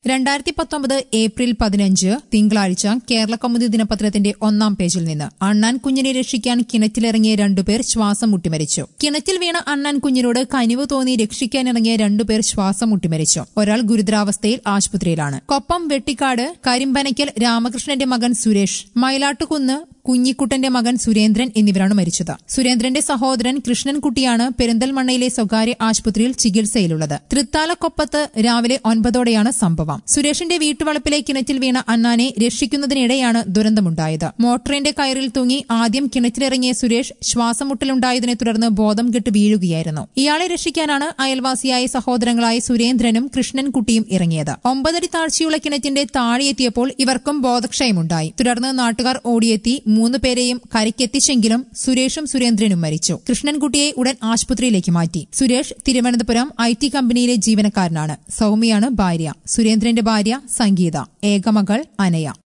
രണ്ടായിരത്തി പത്തൊമ്പത് ഏപ്രിൽ പതിനഞ്ച് തിങ്കളാഴ്ച കേരള കൗമുദി ദിനപത്രത്തിന്റെ ഒന്നാം പേജിൽ നിന്ന് അണ്ണാൻ കുഞ്ഞിനെ രക്ഷിക്കാൻ കിണറ്റിലിറങ്ങിയ രണ്ടുപേർ ശ്വാസം മുട്ടിമരിച്ചു കിണറ്റിൽ വീണ അണ്ണാൻ കുഞ്ഞിനോട് കനിവ് തോന്നി രക്ഷിക്കാനിറങ്ങിയ രണ്ടുപേർ ശ്വാസം മുട്ടിമരിച്ചു ഒരാൾ ഗുരുതരാവസ്ഥയിൽ ആശുപത്രിയിലാണ് കൊപ്പം വെട്ടിക്കാട് കരിമ്പനയ്ക്കൽ രാമകൃഷ്ണന്റെ മകൻ സുരേഷ് മയിലാട്ടുകുന്ന് കുഞ്ഞിക്കുട്ടന്റെ മകൻ സുരേന്ദ്രൻ എന്നിവരാണ് മരിച്ചത് സുരേന്ദ്രന്റെ സഹോദരൻ കൃഷ്ണൻകുട്ടിയാണ് പെരിന്തൽമണ്ണയിലെ സ്വകാര്യ ആശുപത്രിയിൽ ചികിത്സയിലുള്ളത് തൃത്താലക്കൊപ്പത്ത് രാവിലെ ഒൻപതോടെയാണ് സംഭവം സുരേഷിന്റെ വീട്ടുവളപ്പിലെ കിണറ്റിൽ വീണ അണ്ണാനെ രക്ഷിക്കുന്നതിനിടെയാണ് ദുരന്തമുണ്ടായത് മോട്ടറിന്റെ കയറിൽ തൂങ്ങി ആദ്യം കിണറ്റിലിറങ്ങിയ സുരേഷ് ശ്വാസമുട്ടലുണ്ടായതിനെ തുടർന്ന് ബോധം കെട്ട് വീഴുകയായിരുന്നു ഇയാളെ രക്ഷിക്കാനാണ് അയൽവാസിയായ സഹോദരങ്ങളായ സുരേന്ദ്രനും കൃഷ്ണൻകുട്ടിയും ഇറങ്ങിയത് ഒമ്പതടി താഴ്ചയുള്ള കിണറ്റിന്റെ താഴെയെത്തിയപ്പോൾ ഇവർക്കും ബോധക്ഷയമുണ്ടായി തുടർന്ന് നാട്ടുകാർ ഓടിയെത്തി മൂന്ന് പേരെയും കരയ്ക്കെത്തിച്ചെങ്കിലും സുരേഷും സുരേന്ദ്രനും മരിച്ചു കൃഷ്ണൻകുട്ടിയെ ഉടൻ ആശുപത്രിയിലേക്ക് മാറ്റി സുരേഷ് തിരുവനന്തപുരം ഐ ടി കമ്പനിയിലെ ജീവനക്കാരനാണ് സൌമ്യയാണ് ഭാര്യ സുരേന്ദ്രന്റെ ഭാര്യ സംഗീത ഏകമകൾ അനയ